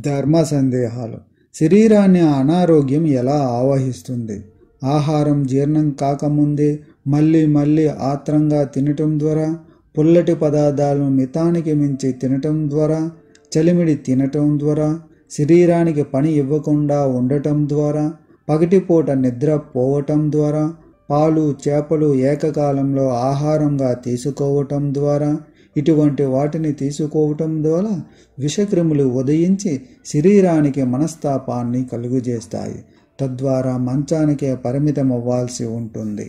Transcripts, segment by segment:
ధర్మ సందేహాలు శరీరాన్ని అనారోగ్యం ఎలా ఆవహిస్తుంది ఆహారం జీర్ణం కాకముందే మళ్ళీ మళ్ళీ ఆత్రంగా తినటం ద్వారా పుల్లటి పదార్థాలను మితానికి మించి తినటం ద్వారా చలిమిడి తినటం ద్వారా శరీరానికి పని ఇవ్వకుండా ఉండటం ద్వారా పగటిపూట నిద్ర పోవటం ద్వారా పాలు చేపలు ఏకకాలంలో ఆహారంగా తీసుకోవటం ద్వారా ఇటువంటి వాటిని తీసుకోవటం ద్వారా విషక్రిములు ఉదయించి శరీరానికి మనస్తాపాన్ని కలుగజేస్తాయి తద్వారా మంచానికే పరిమితం అవ్వాల్సి ఉంటుంది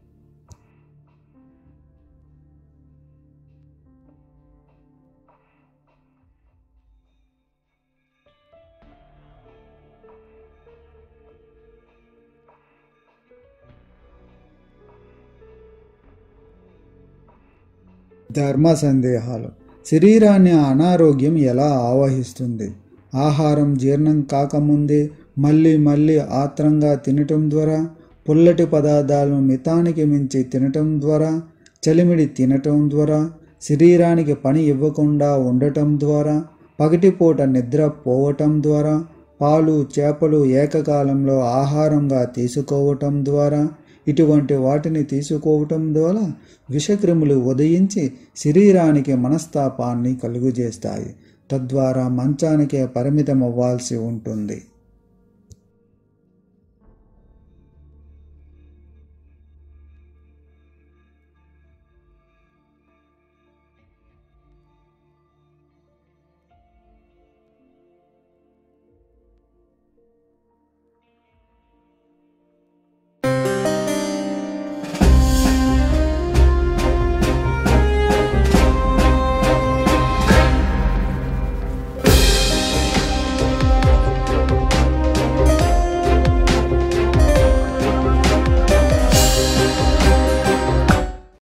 ధర్మ సందేహాలు శరీరాన్ని అనారోగ్యం ఎలా ఆవహిస్తుంది ఆహారం జీర్ణం కాకముందే మళ్ళీ మళ్ళీ ఆత్రంగా తినటం ద్వారా పుల్లటి పదార్థాలను మితానికి మించి తినటం ద్వారా చలిమిడి తినటం ద్వారా శరీరానికి పని ఇవ్వకుండా ఉండటం ద్వారా పగటిపూట నిద్ర పోవటం ద్వారా పాలు చేపలు ఏకకాలంలో ఆహారంగా తీసుకోవటం ద్వారా ఇటువంటి వాటిని తీసుకోవటం ద్వారా విషక్రిములు ఉదయించి శరీరానికి మనస్తాపాన్ని కలుగజేస్తాయి తద్వారా మంచానికే పరిమితం అవ్వాల్సి ఉంటుంది